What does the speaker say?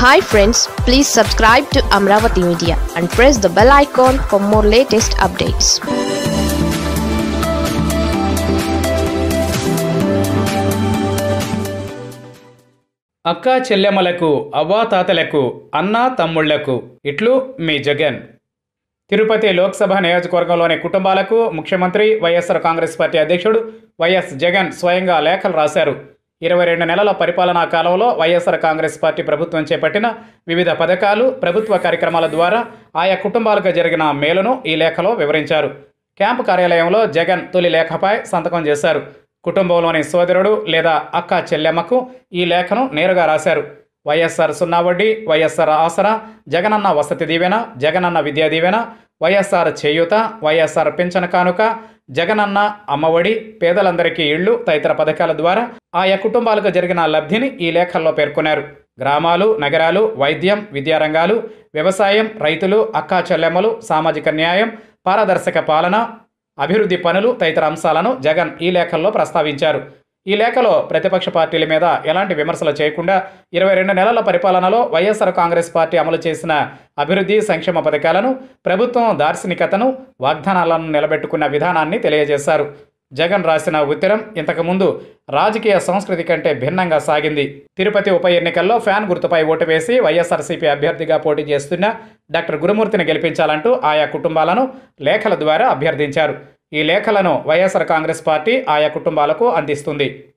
hi friends please subscribe to Amaravati media and press the bell icon for more latest updates అక్క చెల్లెమ్మలకు అవ్వాతాతలకు అన్న తమ్ముళ్లకు ఇట్లు మీ జగన్ తిరుపతి లోక్సభ నియోజకవర్గంలోని కుటుంబాలకు ముఖ్యమంత్రి వైఎస్ఆర్ కాంగ్రెస్ పార్టీ అధ్యక్షుడు వైఎస్ జగన్ స్వయంగా లేఖలు రాశారు ఇరవై రెండు నెలల పరిపాలనా కాలంలో వైఎస్ఆర్ కాంగ్రెస్ పార్టీ ప్రభుత్వం చేపట్టిన వివిధ పథకాలు ప్రభుత్వ కార్యక్రమాల ద్వారా ఆయా కుటుంబాలకు జరిగిన మేలును ఈ లేఖలో వివరించారు క్యాంపు కార్యాలయంలో జగన్ తొలి లేఖపై సంతకం చేశారు కుటుంబంలోని సోదరుడు లేదా అక్క చెల్లెమ్మకు ఈ లేఖను నేరుగా రాశారు వైఎస్ఆర్ సున్నా వడ్డీ వైఎస్ఆర్ ఆసరా జగనన్న వసతి దీవెన జగనన్న విద్యా దీవెన వైఎస్ఆర్ చేయూత వైఎస్ఆర్ పింఛన కానుక జగనన్న అమ్మఒడి పేదలందరికీ ఇళ్లు తదితర పథకాల ద్వారా ఆయా కుటుంబాలకు జరిగిన లబ్ధిని ఈ లేఖల్లో పేర్కొన్నారు గ్రామాలు నగరాలు వైద్యం విద్యారంగాలు వ్యవసాయం రైతులు అక్కా చెల్లెమ్మలు సామాజిక న్యాయం పారదర్శక పాలన అభివృద్ధి పనులు తదితర అంశాలను జగన్ ఈ లేఖల్లో ప్రస్తావించారు ఈ లేఖలో ప్రతిపక్ష పార్టీల మీద ఎలాంటి విమర్శలు చేయకుండా ఇరవై రెండు నెలల పరిపాలనలో వైఎస్ఆర్ కాంగ్రెస్ పార్టీ అమలు చేసిన అభివృద్ధి సంక్షేమ పథకాలను ప్రభుత్వం దార్శనికతను వాగ్దానాలను నిలబెట్టుకున్న విధానాన్ని తెలియజేశారు జగన్ రాసిన ఉత్తరం ఇంతకుముందు రాజకీయ సంస్కృతి కంటే భిన్నంగా సాగింది తిరుపతి ఉప ఎన్నికల్లో ఫ్యాన్ గుర్తుపై ఓటు వేసి వైఎస్ఆర్సీపీ అభ్యర్థిగా పోటీ చేస్తున్న డాక్టర్ గురుమూర్తిని గెలిపించాలంటూ ఆయా కుటుంబాలను లేఖల ద్వారా అభ్యర్థించారు ఈ లేఖలను వైఎస్ఆర్ కాంగ్రెస్ పార్టీ ఆయా కుటుంబాలకు అందిస్తుంది